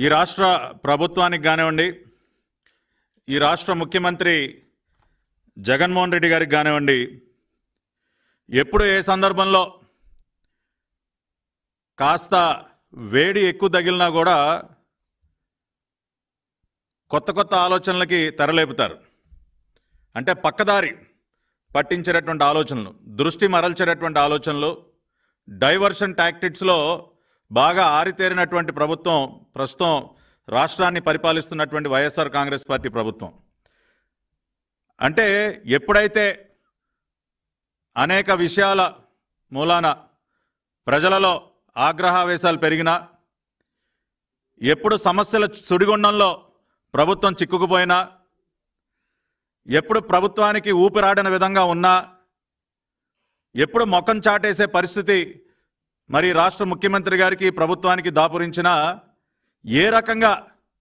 ఈ రాష్ట్ర ప్రభుత్వానికి కానివ్వండి ఈ రాష్ట్ర ముఖ్యమంత్రి జగన్మోహన్ రెడ్డి గారికి కానివ్వండి ఎప్పుడు ఏ సందర్భంలో కాస్త వేడి ఎక్కువ తగిలినా కూడా కొత్త కొత్త ఆలోచనలకి తెరలేపుతారు అంటే పక్కదారి పట్టించేటటువంటి ఆలోచనలు దృష్టి మరల్చేటటువంటి ఆలోచనలు డైవర్షన్ టాక్టిక్స్లో బాగా ఆరితేరినటువంటి ప్రభుత్వం ప్రస్తుతం రాష్ట్రాన్ని పరిపాలిస్తున్నటువంటి వైఎస్ఆర్ కాంగ్రెస్ పార్టీ ప్రభుత్వం అంటే ఎప్పుడైతే అనేక విషయాల మూలాన ప్రజలలో ఆగ్రహావేశాలు పెరిగినా ఎప్పుడు సమస్యల సుడిగుండంలో ప్రభుత్వం చిక్కుకుపోయినా ఎప్పుడు ప్రభుత్వానికి ఊపిరాడని విధంగా ఉన్నా ఎప్పుడు మొఖం చాటేసే పరిస్థితి మరి రాష్ట్ర ముఖ్యమంత్రి గారికి ప్రభుత్వానికి దాపురించినా ఏ రకంగా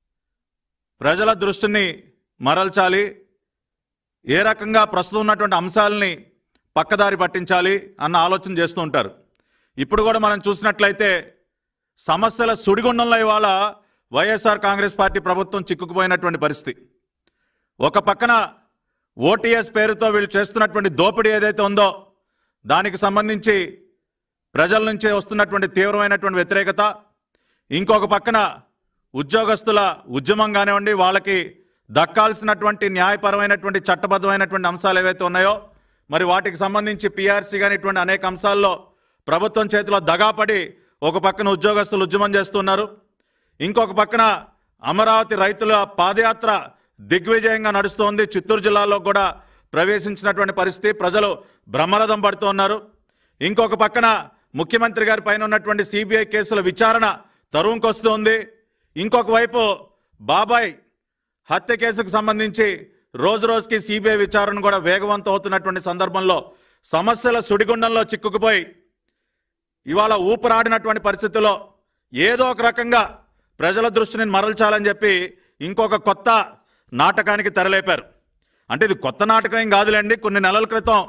ప్రజల దృష్టిని మరల్చాలి ఏ రకంగా ప్రస్తుతం ఉన్నటువంటి అంశాలని పక్కదారి పట్టించాలి అన్న ఆలోచన చేస్తూ ఉంటారు ఇప్పుడు కూడా మనం చూసినట్లయితే సమస్యల సుడిగుండంలో ఇవాళ వైఎస్ఆర్ కాంగ్రెస్ పార్టీ ప్రభుత్వం చిక్కుకుపోయినటువంటి పరిస్థితి ఒక పక్కన ఓటీఎస్ పేరుతో వీళ్ళు చేస్తున్నటువంటి దోపిడీ ఏదైతే ఉందో దానికి సంబంధించి ప్రజల నుంచే వస్తున్నటువంటి తీవ్రమైనటువంటి వ్యతిరేకత ఇంకొక పక్కన ఉద్యోగస్తుల ఉద్యమం కానివ్వండి వాళ్ళకి దక్కాల్సినటువంటి న్యాయపరమైనటువంటి చట్టబద్ధమైనటువంటి అంశాలు ఏవైతే ఉన్నాయో మరి వాటికి సంబంధించి పిఆర్సీ కానీ ఇటువంటి అనేక అంశాల్లో ప్రభుత్వం చేతిలో దగాపడి ఒక పక్కన ఉద్యోగస్తులు ఉద్యమం చేస్తున్నారు ఇంకొక పక్కన అమరావతి రైతుల పాదయాత్ర దిగ్విజయంగా నడుస్తోంది చిత్తూరు జిల్లాలో కూడా ప్రవేశించినటువంటి పరిస్థితి ప్రజలు బ్రహ్మరథం పడుతున్నారు ఇంకొక పక్కన ముఖ్యమంత్రి గారి పైన ఉన్నటువంటి సిబిఐ కేసుల విచారణ తరువుకొస్తుంది ఇంకొక వైపు బాబాయ్ హత్య కేసుకు సంబంధించి రోజు రోజుకి సిబిఐ విచారణ కూడా వేగవంతం అవుతున్నటువంటి సందర్భంలో సమస్యల సుడిగుండంలో చిక్కుకుపోయి ఇవాళ ఊపిరాడినటువంటి పరిస్థితుల్లో ఏదో ఒక రకంగా ప్రజల దృష్టిని మరల్చాలని చెప్పి ఇంకొక కొత్త నాటకానికి తెరలేపారు అంటే ఇది కొత్త నాటకం ఏం కాదులేండి కొన్ని నెలల క్రితం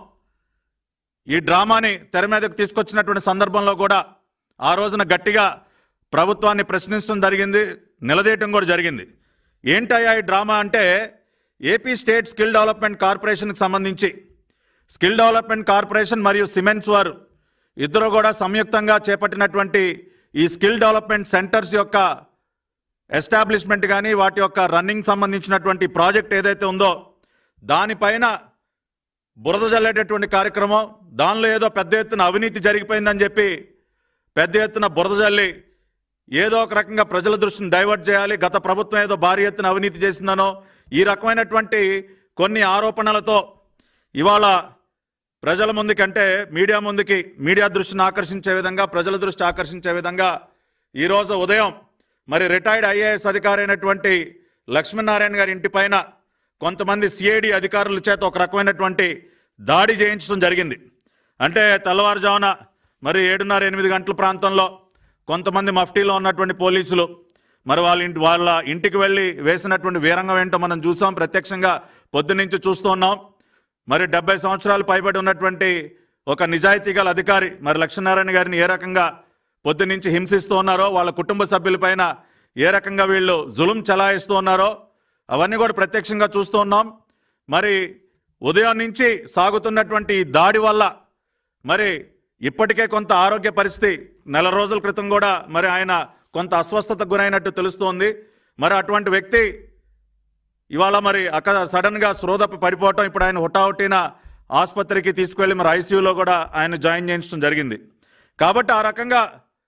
ఈ డ్రామాని తెర మీదకు తీసుకొచ్చినటువంటి సందర్భంలో కూడా ఆ రోజున గట్టిగా ప్రభుత్వాన్ని ప్రశ్నించడం జరిగింది నిలదీయటం కూడా జరిగింది ఏంటయ్యా ఈ డ్రామా అంటే ఏపీ స్టేట్ స్కిల్ డెవలప్మెంట్ కార్పొరేషన్కి సంబంధించి స్కిల్ డెవలప్మెంట్ కార్పొరేషన్ మరియు సిమెంట్స్ వారు ఇద్దరు కూడా సంయుక్తంగా చేపట్టినటువంటి ఈ స్కిల్ డెవలప్మెంట్ సెంటర్స్ యొక్క ఎస్టాబ్లిష్మెంట్ కానీ వాటి యొక్క రన్నింగ్ సంబంధించినటువంటి ప్రాజెక్ట్ ఏదైతే ఉందో దానిపైన బురద జల్లేటటువంటి కార్యక్రమం దానిలో ఏదో పెద్ద ఎత్తున అవినీతి జరిగిపోయిందని చెప్పి పెద్ద ఎత్తున బురద జల్లి ఏదో ఒక రకంగా ప్రజల దృష్టిని డైవర్ట్ చేయాలి గత ప్రభుత్వం ఏదో భారీ ఎత్తున అవినీతి చేసిందనో ఈ రకమైనటువంటి కొన్ని ఆరోపణలతో ఇవాళ ప్రజల ముందుకంటే మీడియా ముందుకి మీడియా దృష్టిని ఆకర్షించే విధంగా ప్రజల దృష్టి ఆకర్షించే విధంగా ఈరోజు ఉదయం మరి రిటైర్డ్ ఐఏఎస్ అధికారి అయినటువంటి లక్ష్మీనారాయణ గారి ఇంటిపైన కొంతమంది సిఐడి అధికారుల చేత ఒక రకమైనటువంటి దాడి చేయించడం జరిగింది అంటే తెల్లవారుజామున మరి ఏడున్నర ఎనిమిది గంటల ప్రాంతంలో కొంతమంది మఫ్టీలో ఉన్నటువంటి పోలీసులు మరి వాళ్ళ ఇంటి వాళ్ళ ఇంటికి వెళ్ళి వేసినటువంటి వీరంగం ఏంటో మనం చూసాం ప్రత్యక్షంగా పొద్దునుంచి చూస్తూ ఉన్నాం మరి డెబ్బై సంవత్సరాలు పైబడి ఉన్నటువంటి ఒక నిజాయితీ గల అధికారి మరి లక్ష్మీనారాయణ గారిని ఏ రకంగా పొద్దునుంచి హింసిస్తూ ఉన్నారో వాళ్ళ కుటుంబ సభ్యులపైన ఏ రకంగా వీళ్ళు జులుం చలాయిస్తూ ఉన్నారో అవన్నీ కూడా ప్రత్యక్షంగా చూస్తూ ఉన్నాం మరి ఉదయం నుంచి సాగుతున్నటువంటి ఈ దాడి వల్ల మరి ఇప్పటికే కొంత ఆరోగ్య పరిస్థితి నెల రోజుల క్రితం కూడా మరి ఆయన కొంత అస్వస్థతకు గురైనట్టు తెలుస్తోంది మరి అటువంటి వ్యక్తి ఇవాళ మరి అక్కడ సడన్గా శ్రోదప్పి పడిపోవటం ఇప్పుడు ఆయన హుటాహుటిన ఆసుపత్రికి తీసుకువెళ్ళి మరి ఐసీయూలో కూడా ఆయన జాయిన్ చేయించడం జరిగింది కాబట్టి ఆ రకంగా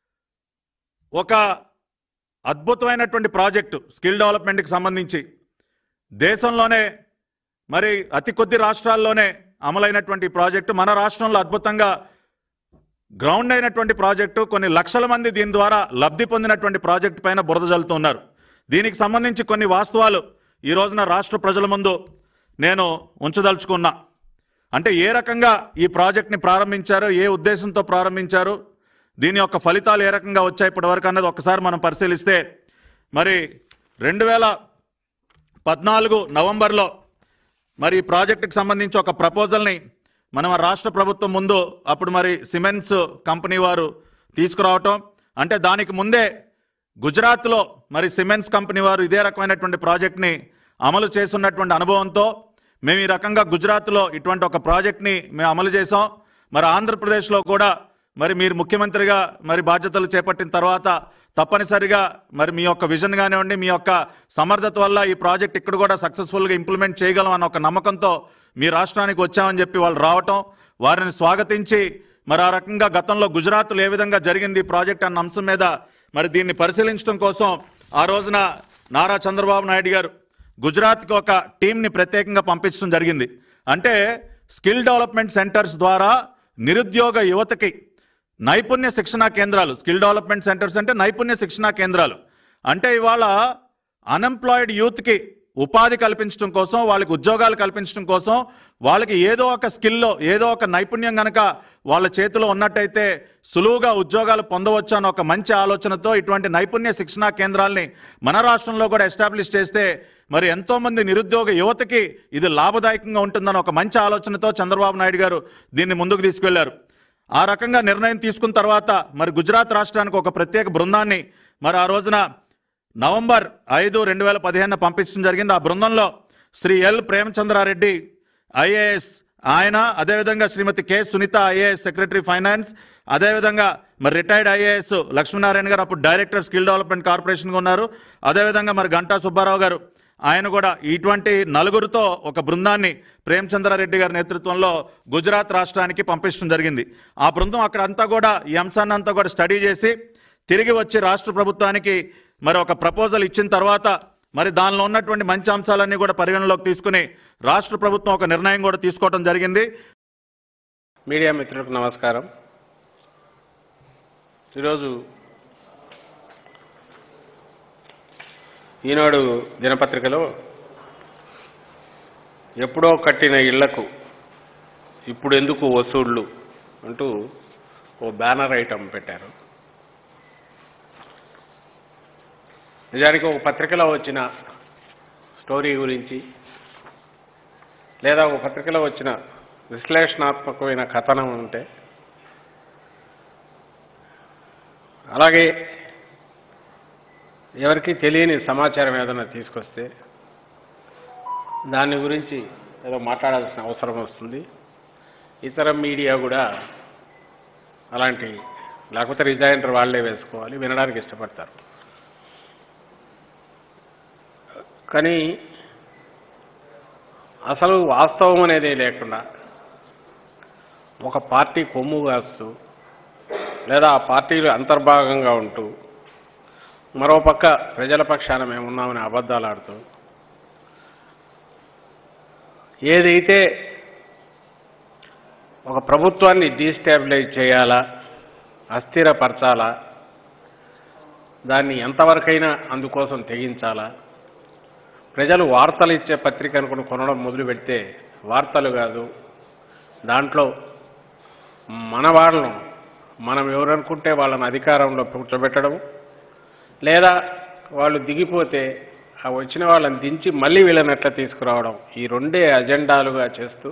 ఒక అద్భుతమైనటువంటి ప్రాజెక్టు స్కిల్ డెవలప్మెంట్కి సంబంధించి దేశంలోనే మరి అతి కొద్ది రాష్ట్రాల్లోనే అమలైనటువంటి ఈ ప్రాజెక్టు మన రాష్ట్రంలో అద్భుతంగా గ్రౌండ్ అయినటువంటి ప్రాజెక్టు కొన్ని లక్షల మంది దీని ద్వారా లబ్ధి పొందినటువంటి ప్రాజెక్టు పైన బురద జల్లుతున్నారు దీనికి సంబంధించి కొన్ని వాస్తవాలు ఈ రోజున రాష్ట్ర ప్రజల ముందు నేను ఉంచదలుచుకున్నా అంటే ఏ రకంగా ఈ ప్రాజెక్ట్ని ప్రారంభించారు ఏ ఉద్దేశంతో ప్రారంభించారు దీని యొక్క ఫలితాలు ఏ రకంగా వచ్చాయి ఇప్పటివరకు అన్నది ఒకసారి మనం పరిశీలిస్తే మరి రెండు వేల పద్నాలుగు నవంబర్లో మరి ఈ ప్రాజెక్టుకి సంబంధించి ఒక ప్రపోజల్ని మనం ఆ రాష్ట్ర ప్రభుత్వం ముందు అప్పుడు మరి సిమెంట్స్ కంపెనీ వారు తీసుకురావటం అంటే దానికి ముందే గుజరాత్లో మరి సిమెంట్స్ కంపెనీ వారు ఇదే రకమైనటువంటి ప్రాజెక్ట్ని అమలు చేస్తున్నటువంటి అనుభవంతో మేము ఈ రకంగా గుజరాత్లో ఇటువంటి ఒక ప్రాజెక్ట్ని మేము అమలు చేసాం మరి ఆంధ్రప్రదేశ్లో కూడా మరి మీరు ముఖ్యమంత్రిగా మరి బాధ్యతలు చేపట్టిన తర్వాత తప్పనిసరిగా మరి మీ యొక్క విజన్ కానివ్వండి మీ యొక్క సమర్థత వల్ల ఈ ప్రాజెక్ట్ ఇక్కడ కూడా సక్సెస్ఫుల్గా ఇంప్లిమెంట్ చేయగలం అన్న ఒక నమ్మకంతో మీ రాష్ట్రానికి వచ్చామని చెప్పి వాళ్ళు రావటం వారిని స్వాగతించి మరి ఆ రకంగా గతంలో గుజరాత్లో ఏ విధంగా జరిగింది ఈ ప్రాజెక్ట్ అన్న అంశం మీద మరి దీన్ని పరిశీలించడం కోసం ఆ రోజున నారా చంద్రబాబు నాయుడు గారు గుజరాత్కి ఒక టీంని ప్రత్యేకంగా పంపించడం జరిగింది అంటే స్కిల్ డెవలప్మెంట్ సెంటర్స్ ద్వారా నిరుద్యోగ యువతకి నైపుణ్య శిక్షణా కేంద్రాలు స్కిల్ డెవలప్మెంట్ సెంటర్స్ అంటే నైపుణ్య శిక్షణా కేంద్రాలు అంటే ఇవాళ అన్ఎంప్లాయిడ్ యూత్కి ఉపాధి కల్పించడం కోసం వాళ్ళకి ఉద్యోగాలు కల్పించడం కోసం వాళ్ళకి ఏదో ఒక స్కిల్లో ఏదో ఒక నైపుణ్యం కనుక వాళ్ళ చేతిలో ఉన్నట్టయితే సులువుగా ఉద్యోగాలు పొందవచ్చు అన్న ఒక మంచి ఆలోచనతో ఇటువంటి నైపుణ్య శిక్షణా కేంద్రాల్ని మన రాష్ట్రంలో కూడా ఎస్టాబ్లిష్ చేస్తే మరి ఎంతోమంది నిరుద్యోగ యువతకి ఇది లాభదాయకంగా ఉంటుందన్న ఒక మంచి ఆలోచనతో చంద్రబాబు నాయుడు గారు దీన్ని ముందుకు తీసుకెళ్లారు ఆ రకంగా నిర్ణయం తీసుకున్న తర్వాత మరి గుజరాత్ రాష్ట్రానికి ఒక ప్రత్యేక బృందాన్ని మరి ఆ రోజున నవంబర్ ఐదు రెండు వేల పదిహేను పంపించడం జరిగింది ఆ బృందంలో శ్రీ ఎల్ ప్రేమచంద్రారెడ్డి ఐఏఎస్ ఆయన అదేవిధంగా Srimathi K Sunitha IAS secretary finance అదేవిధంగా మరి రిటైర్డ్ ఐఏఎస్ లక్ష్మీనారాయణ గారు అప్పుడు డైరెక్టర్ స్కిల్ డెవలప్మెంట్ కార్పొరేషన్గా ఉన్నారు అదేవిధంగా మరి గంటా సుబ్బారావు గారు ఆయన కూడా ఇటువంటి నలుగురితో ఒక బృందాన్ని ప్రేమచంద్రారెడ్డి గారి నేతృత్వంలో గుజరాత్ రాష్ట్రానికి పంపించడం జరిగింది ఆ బృందం అక్కడ అంతా కూడా ఈ అంశాన్ని అంతా కూడా స్టడీ చేసి తిరిగి వచ్చి రాష్ట్ర ప్రభుత్వానికి మరి ఒక ప్రపోజల్ ఇచ్చిన తర్వాత మరి దానిలో ఉన్నటువంటి మంచి అంశాలన్నీ కూడా పరిగణలోకి తీసుకుని రాష్ట్ర ప్రభుత్వం ఒక నిర్ణయం కూడా తీసుకోవడం జరిగింది మీడియా మిత్రులకు నమస్కారం ఈరోజు ఈనాడు దినపత్రికలో ఎప్పుడో కట్టిన ఇళ్లకు ఇప్పుడు ఎందుకు వసూళ్లు అంటూ ఓ బ్యానర్ ఐటమ్ పెట్టారు నిజానికి ఒక పత్రికలో వచ్చిన స్టోరీ గురించి లేదా ఒక పత్రికలో వచ్చిన విశ్లేషణాత్మకమైన కథనం ఉంటే అలాగే ఎవరికి తెలియని సమాచారం ఏదైనా తీసుకొస్తే దాని గురించి ఏదో మాట్లాడాల్సిన అవసరం వస్తుంది ఇతర మీడియా కూడా అలాంటి లేకపోతే రిజైనర్ వాళ్ళే వేసుకోవాలి వినడానికి ఇష్టపడతారు కానీ అసలు వాస్తవం అనేది లేకుండా ఒక పార్టీ కొమ్ము కాస్తూ లేదా ఆ పార్టీలు అంతర్భాగంగా ఉంటూ మరోపక్క ప్రజల పక్షాన మేము ఉన్నామని అబద్ధాలు ఆడుతూ ఏదైతే ఒక ప్రభుత్వాన్ని డీస్టాబిలైజ్ చేయాలా అస్థిరపరచాలా దాన్ని ఎంతవరకైనా అందుకోసం తెగించాలా ప్రజలు వార్తలు ఇచ్చే పత్రిక అనుకుని కొనడం మొదలు పెడితే వార్తలు కాదు దాంట్లో మన వాళ్ళను మనం ఎవరనుకుంటే వాళ్ళని అధికారంలో కూర్చోబెట్టడం లేదా వాళ్ళు దిగిపోతే ఆ వచ్చిన వాళ్ళని దించి మళ్ళీ వీళ్ళని ఎట్లా తీసుకురావడం ఈ రెండే అజెండాలుగా చేస్తూ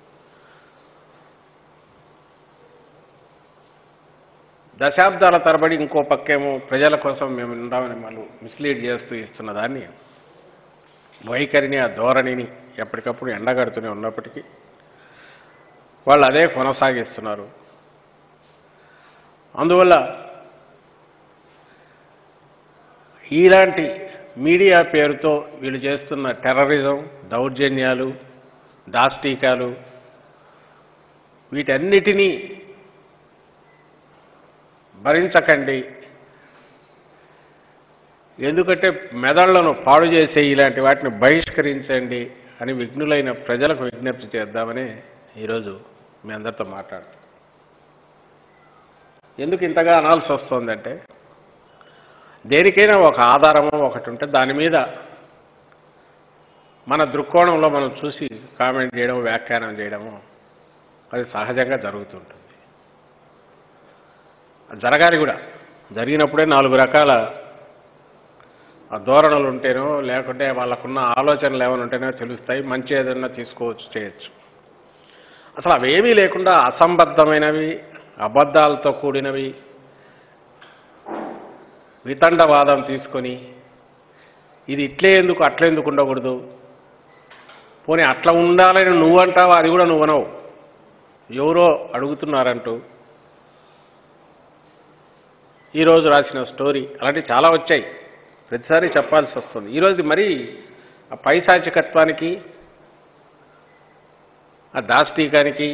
దశాబ్దాల తరబడి ఇంకో పక్కేమో ప్రజల కోసం మేము ఉండామని వాళ్ళు మిస్లీడ్ చేస్తూ ఇస్తున్న దాన్ని వైఖరిని ఆ ధోరణిని ఎప్పటికప్పుడు ఎండగడుతూనే ఉన్నప్పటికీ వాళ్ళు అదే కొనసాగిస్తున్నారు అందువల్ల ఇలాంటి మీడియా పేరుతో వీళ్ళు చేస్తున్న టెర్రరిజం దౌర్జన్యాలు దాష్టీకాలు వీటన్నిటినీ భరించకండి ఎందుకంటే మెదళ్లను పాడు చేసే ఇలాంటి వాటిని బహిష్కరించండి అని విఘ్నులైన ప్రజలకు విజ్ఞప్తి చేద్దామని ఈరోజు మీ అందరితో మాట్లాడుతాం ఎందుకు ఇంతగా అనాల్సి వస్తుందంటే దేనికైనా ఒక ఆధారమో ఒకటి ఉంటే దాని మీద మన దృక్కోణంలో మనం చూసి కామెంట్ చేయడం వ్యాఖ్యానం చేయడము అది సహజంగా జరుగుతుంటుంది అది జరగాలి కూడా జరిగినప్పుడే నాలుగు రకాల ఆ ధోరణులు ఉంటేనో లేకుంటే వాళ్ళకున్న ఆలోచనలు ఏమైనా ఉంటేనో తెలుస్తాయి మంచి ఏదైనా తీసుకోవచ్చు చేయొచ్చు అసలు అవేమీ లేకుండా అసంబద్ధమైనవి అబద్ధాలతో కూడినవి వితండవాదం తీసుకొని ఇది ఇట్లే ఎందుకు అట్లే ఎందుకు ఉండకూడదు పోనీ అట్లా ఉండాలని నువ్వంటావు అది కూడా నువ్వనవు ఎవరో అడుగుతున్నారంటూ ఈరోజు రాసిన స్టోరీ అలాంటివి చాలా వచ్చాయి ప్రతిసారి చెప్పాల్సి వస్తుంది ఈరోజు మరి ఆ పైశాచికత్వానికి ఆ దాష్టీకానికి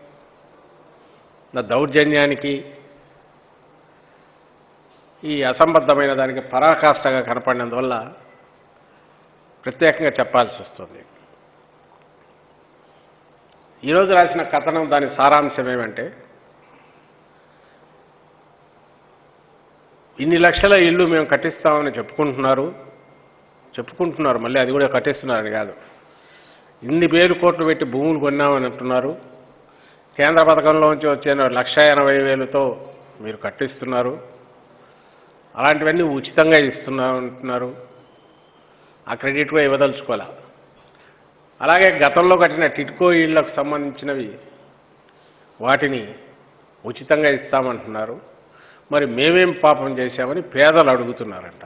ఆ దౌర్జన్యానికి ఈ అసంబద్ధమైన దానికి పరాకాష్ఠగా కనపడినందువల్ల ప్రత్యేకంగా చెప్పాల్సి వస్తుంది ఈరోజు రాసిన కథనం దాని సారాంశం ఏమంటే ఇన్ని లక్షల ఇల్లు మేము కట్టిస్తామని చెప్పుకుంటున్నారు చెప్పుకుంటున్నారు మళ్ళీ అది కూడా కట్టిస్తున్నారని కాదు ఇన్ని వేలు కోట్లు పెట్టి భూములు కొన్నామని అంటున్నారు కేంద్ర పథకంలోంచి వచ్చే లక్ష ఎనభై వేలతో మీరు కట్టిస్తున్నారు అలాంటివన్నీ ఉచితంగా ఇస్తున్నా అంటున్నారు ఆ క్రెడిట్ కూడా ఇవ్వదలుచుకోలే అలాగే గతంలో కట్టిన టిట్కో ఇళ్లకు సంబంధించినవి వాటిని ఉచితంగా ఇస్తామంటున్నారు మరి మేమేం పాపం చేశామని పేదలు అడుగుతున్నారంట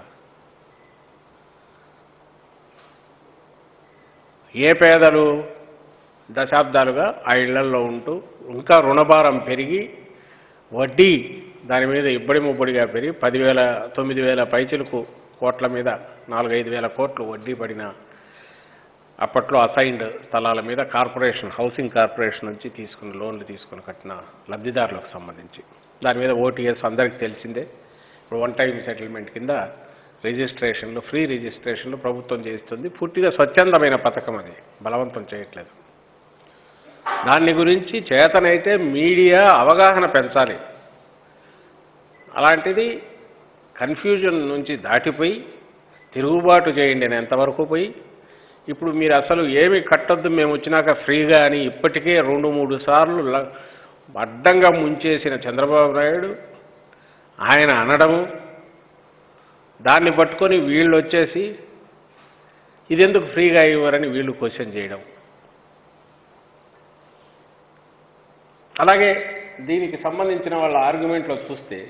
ఏ పేదలు దశాబ్దాలుగా ఆ ఇళ్లల్లో ఉంటూ ఇంకా రుణభారం పెరిగి వడ్డీ దాని మీద ఇబ్బడి ముబ్బడిగా పెరిగి పదివేల తొమ్మిది వేల పైచులకు కోట్ల మీద నాలుగైదు వేల కోట్లు వడ్డీ పడిన అప్పట్లో అసైన్డ్ స్థలాల మీద కార్పొరేషన్ హౌసింగ్ కార్పొరేషన్ నుంచి తీసుకుని లోన్లు తీసుకుని కట్టిన లబ్ధిదారులకు సంబంధించి దాని మీద ఓటీఎస్ అందరికీ తెలిసిందే ఇప్పుడు వన్ టైం సెటిల్మెంట్ కింద రిజిస్ట్రేషన్లు ఫ్రీ రిజిస్ట్రేషన్లు ప్రభుత్వం చేస్తుంది పూర్తిగా స్వచ్ఛందమైన పథకం అది బలవంతం చేయట్లేదు దాని గురించి చేతనైతే మీడియా అవగాహన పెంచాలి అలాంటిది కన్ఫ్యూజన్ నుంచి దాటిపోయి తిరుగుబాటు చేయండి అని ఎంతవరకు పోయి ఇప్పుడు మీరు అసలు ఏమి కట్టొద్దు మేము వచ్చినాక ఫ్రీగా అని ఇప్పటికే రెండు మూడు సార్లు ల- అడ్డంగా ముంచేసిన చంద్రబాబు నాయుడు ఆయన అనడము దాన్ని పట్టుకొని వీళ్ళు వచ్చేసి ఇదెందుకు ఫ్రీగా ఇవ్వరని వీళ్ళు క్వశ్చన్ చేయడం అలాగే దీనికి సంబంధించిన వాళ్ళ ఆర్గ్యుమెంట్లో చూస్తే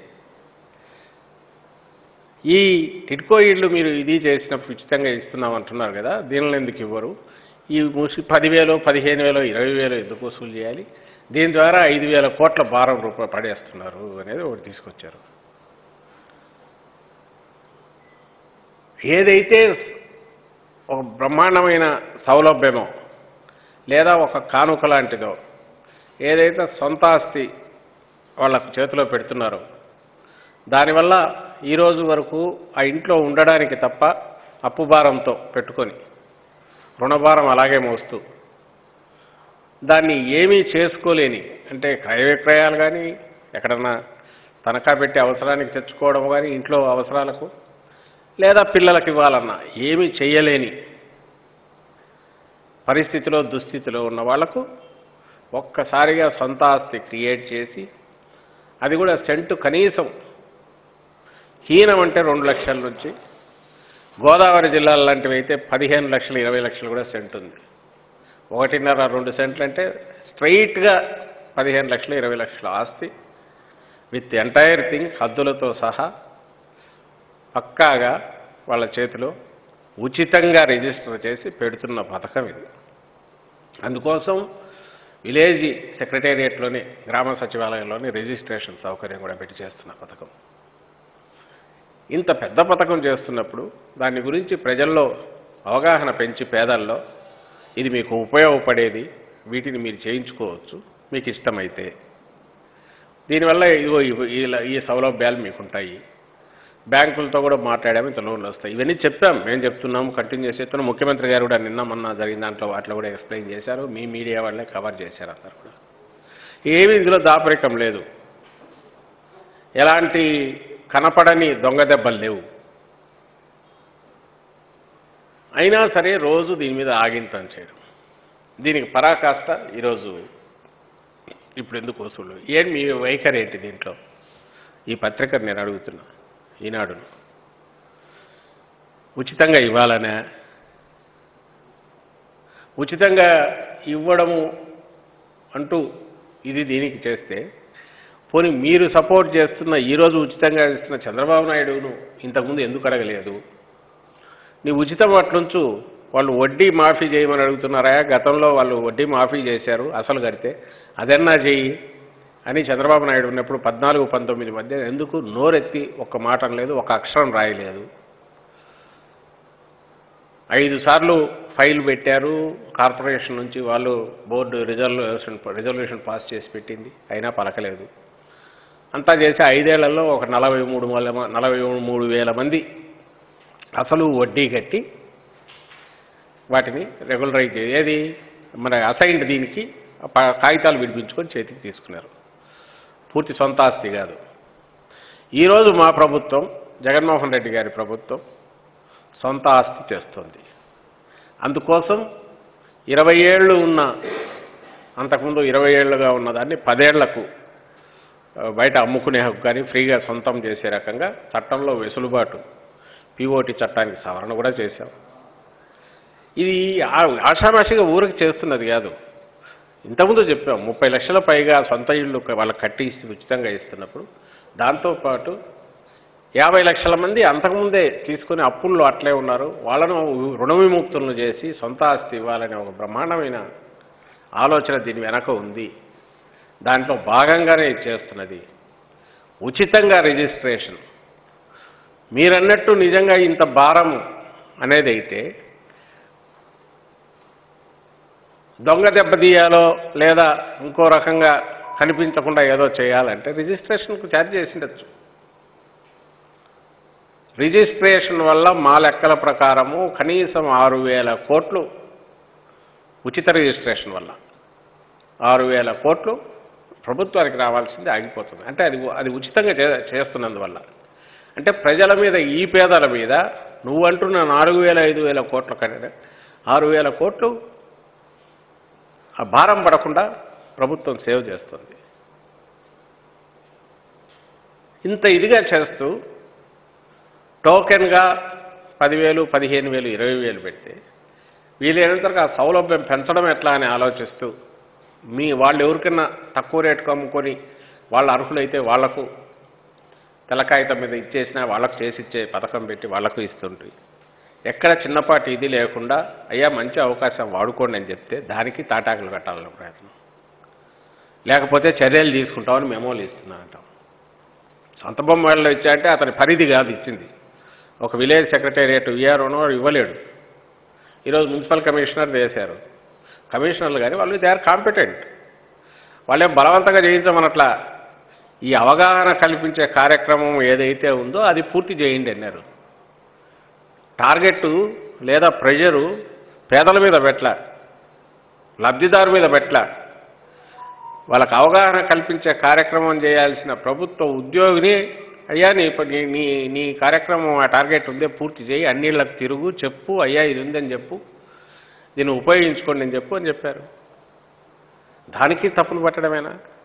ఈ టిడ్కో ఇళ్ళు మీరు ఇది చేసినప్పుడు ఉచితంగా ఇస్తున్నాం అంటున్నారు కదా దీనిలో ఎందుకు ఇవ్వరు ఈ ముసి పదివేలు పదిహేను వేలు ఇరవై వేలు ఎందుకు వసూలు చేయాలి దీని ద్వారా ఐదు వేల కోట్ల భారం రూపాయలు పడేస్తున్నారు అనేది ఒకటి తీసుకొచ్చారు ఏదైతే ఒక బ్రహ్మాండమైన సౌలభ్యమో లేదా ఒక కానుక లాంటిదో ఏదైతే సొంత ఆస్తి వాళ్ళ చేతిలో పెడుతున్నారో దానివల్ల ఈ రోజు వరకు ఆ ఇంట్లో ఉండడానికి తప్ప అప్పు భారంతో పెట్టుకొని రుణభారం అలాగే మోస్తూ దాన్ని ఏమీ చేసుకోలేని అంటే క్రయ విక్రయాలు కానీ ఎక్కడన్నా తనఖా పెట్టి అవసరానికి తెచ్చుకోవడం కానీ ఇంట్లో అవసరాలకు లేదా పిల్లలకు ఇవ్వాలన్నా ఏమీ చెయ్యలేని పరిస్థితిలో దుస్థితిలో ఉన్న వాళ్లకు ఒక్కసారిగా సొంత ఆస్తి క్రియేట్ చేసి అది కూడా సెంటు కనీసం హీనం అంటే రెండు లక్షల నుంచి గోదావరి జిల్లాల లాంటివి అయితే పదిహేను లక్షలు ఇరవై లక్షలు కూడా సెంట్ ఉంది ఒకటిన్నర రెండు సెంట్లు అంటే స్ట్రైట్గా పదిహేను లక్షలు ఇరవై లక్షల ఆస్తి విత్ ఎంటైర్ థింగ్ హద్దులతో సహా పక్కాగా వాళ్ళ చేతిలో ఉచితంగా రిజిస్టర్ చేసి పెడుతున్న పథకం ఇది అందుకోసం విలేజ్ సెక్రటేరియట్లోని గ్రామ సచివాలయంలోని రిజిస్ట్రేషన్ సౌకర్యం కూడా పెట్టి చేస్తున్న పథకం ఇంత పెద్ద పథకం చేస్తున్నప్పుడు దాని గురించి ప్రజల్లో అవగాహన పెంచి పేదల్లో ఇది మీకు ఉపయోగపడేది వీటిని మీరు చేయించుకోవచ్చు మీకు ఇష్టమైతే దీనివల్ల ఇదిగో ఇవి- ఇలా- ఈ సౌలభ్యాలు మీకు ఉంటాయి బ్యాంకులతో కూడా మాట్లాడాము ఇంత లోన్లు వస్తాయి ఇవన్నీ చెప్పాం మేము చెప్తున్నాము కంటిన్యూ చేస్తున్నాం ముఖ్యమంత్రి గారు కూడా నిన్న మొన్న జరిగిన దాంట్లో వాటిలో కూడా ఎక్స్ప్లెయిన్ చేశారు మీ మీడియా వాళ్ళే కవర్ చేశారు అందరు కూడా ఏమీ ఇందులో దాపరికం లేదు ఎలాంటి కనపడని దొంగ దెబ్బలు లేవు అయినా సరే రోజు దీని మీద ఆగింతం చేయడం దీనికి పరాకాష్ట ఈరోజు ఇప్పుడు ఎందుకు వసూళ్ళు ఏం మీ వైఖరి ఏంటి దీంట్లో ఈ పత్రిక నేను అడుగుతున్నా ఈనాడు ఉచితంగా ఇవ్వాలనే ఉచితంగా ఇవ్వడము అంటూ ఇది దీనికి చేస్తే పోనీ మీరు సపోర్ట్ చేస్తున్న ఈరోజు ఉచితంగా ఇస్తున్న చంద్రబాబు నాయుడును ఇంతకుముందు ఎందుకు అడగలేదు నీ ఉచితం అట్లుంచు వాళ్ళు వడ్డీ మాఫీ చేయమని అడుగుతున్నారా గతంలో వాళ్ళు వడ్డీ మాఫీ చేశారు అసలు కడితే అదన్నా చెయ్యి అని చంద్రబాబు నాయుడు ఉన్నప్పుడు పద్నాలుగు పంతొమ్మిది మధ్య ఎందుకు నోరెత్తి ఒక్క మాట అనలేదు ఒక అక్షరం రాయలేదు ఐదు సార్లు ఫైల్ పెట్టారు కార్పొరేషన్ నుంచి వాళ్ళు బోర్డు రిజల్యూషన్ రిజల్యూషన్ పాస్ చేసి పెట్టింది అయినా పలకలేదు అంతా చేసి ఐదేళ్లలో ఒక నలభై మూడు వేల మ- నలభై మూడు వేల మంది అసలు వడ్డీ కట్టి వాటిని రెగ్యులరైజ్ చే- ఏది మన అసైన్డ్ దీనికి ప- కాగితాలు విడిపించుకొని చేతికి తీసుకున్నారు పూర్తి సొంత ఆస్తి కాదు ఈరోజు మా ప్రభుత్వం జగన్మోహన్ రెడ్డి గారి ప్రభుత్వం సొంత ఆస్తి చేస్తుంది అందుకోసం ఇరవై ఏళ్ళు ఉన్న అంతకుముందు ఇరవై ఏళ్ళుగా ఉన్నదాన్ని పదేళ్లకు ఆ, బయట అమ్ముకునే హక్కు కానీ ఫ్రీగా సొంతం చేసే రకంగా చట్టంలో వెసులుబాటు పిఓటి చట్టానికి సవరణ కూడా చేశాం ఇది ఆ- ఆషామాషిగా ఊరికి చేస్తున్నది కాదు ఇంతకుముందు చెప్పాం ముప్పై లక్షల పైగా సొంత ఇళ్ళు వాళ్ళకి కట్టి ఇస్తే ఉచితంగా ఇస్తున్నప్పుడు దాంతోపాటు యాభై లక్షల మంది అంతకుముందే తీసుకుని అప్పుల్లో అట్లే ఉన్నారు వాళ్ళను రుణ విముక్తులను చేసి సొంత ఆస్తి ఇవ్వాలనే ఒక బ్రహ్మాండమైన ఆలోచన దీని వెనక ఉంది దాంట్లో భాగంగానే ఇది చేస్తున్నది ఉచితంగా రిజిస్ట్రేషన్ మీరన్నట్టు నిజంగా ఇంత భారం అనేది అయితే దొంగ దెబ్బతీయాలో లేదా ఇంకో రకంగా కనిపించకుండా ఏదో చేయాలంటే రిజిస్ట్రేషన్కు ఛార్జ్ చేసిండొచ్చు రిజిస్ట్రేషన్ వల్ల మా లెక్కల ప్రకారము కనీసం ఆరు వేల కోట్లు ఉచిత రిజిస్ట్రేషన్ వల్ల ఆరు వేల కోట్లు ప్రభుత్వానికి రావాల్సింది ఆగిపోతుంది అంటే అది అది ఉచితంగా చే చేస్తున్నందువల్ల అంటే ప్రజల మీద ఈ పేదల మీద నువ్వు అంటున్న నాలుగు వేల ఐదు వేల కోట్ల కంటే ఆరు వేల కోట్లు ఆ భారం పడకుండా ప్రభుత్వం సేవ్ చేస్తుంది ఇంత ఇదిగా చేస్తూ టోకెన్గా పదివేలు పదిహేను వేలు ఇరవై వేలు పెడితే వీలైనంతరకు ఆ సౌలభ్యం పెంచడం ఎట్లా అని ఆలోచిస్తూ మీ వాళ్ళు ఎవరికైనా తక్కువ రేటుకు అమ్ముకొని వాళ్ళ అర్హులైతే వాళ్లకు తెల్లకాగితం మీద ఇచ్చేసినా వాళ్ళకు చేసి ఇచ్చే పథకం పెట్టి వాళ్లకు ఇస్తుంటుంది ఎక్కడ చిన్నపాటి ఇది లేకుండా అయ్యా మంచి అవకాశం వాడుకోండి అని చెప్తే దానికి తాటాకులు కట్టాలన్న ప్రయత్నం లేకపోతే చర్యలు తీసుకుంటామని మెమోలు ఇస్తున్నా అంటాం సొంత బొమ్మలు ఇచ్చాయంటే అతని పరిధి కాదు ఇచ్చింది ఒక విలేజ్ సెక్రటేరియట్ విఆర్ఓనో ఇవ్వలేడు ఈరోజు మున్సిపల్ కమిషనర్ వేశారు కమిషనర్లు కానీ వాళ్ళు దే ఆర్ కాంపిటెంట్ వాళ్ళేం బలవంతంగా చేయించమనట్లా ఈ అవగాహన కల్పించే కార్యక్రమం ఏదైతే ఉందో అది పూర్తి చేయండి అన్నారు టార్గెట్ లేదా ప్రెజరు పేదల మీద పెట్టల లబ్ధిదారు మీద పెట్టల వాళ్ళకి అవగాహన కల్పించే కార్యక్రమం చేయాల్సిన ప్రభుత్వ ఉద్యోగిని అయ్యా నీ ప- నీ నీ నీ కార్యక్రమం ఆ టార్గెట్ ఉందే పూర్తి చేయి అన్నిళ్ళకి తిరుగు చెప్పు అయ్యా ఇది ఉందని చెప్పు దీన్ని ఉపయోగించుకోండి అని చెప్పు అని చెప్పారు దానికి తప్పులు పట్టడమేనా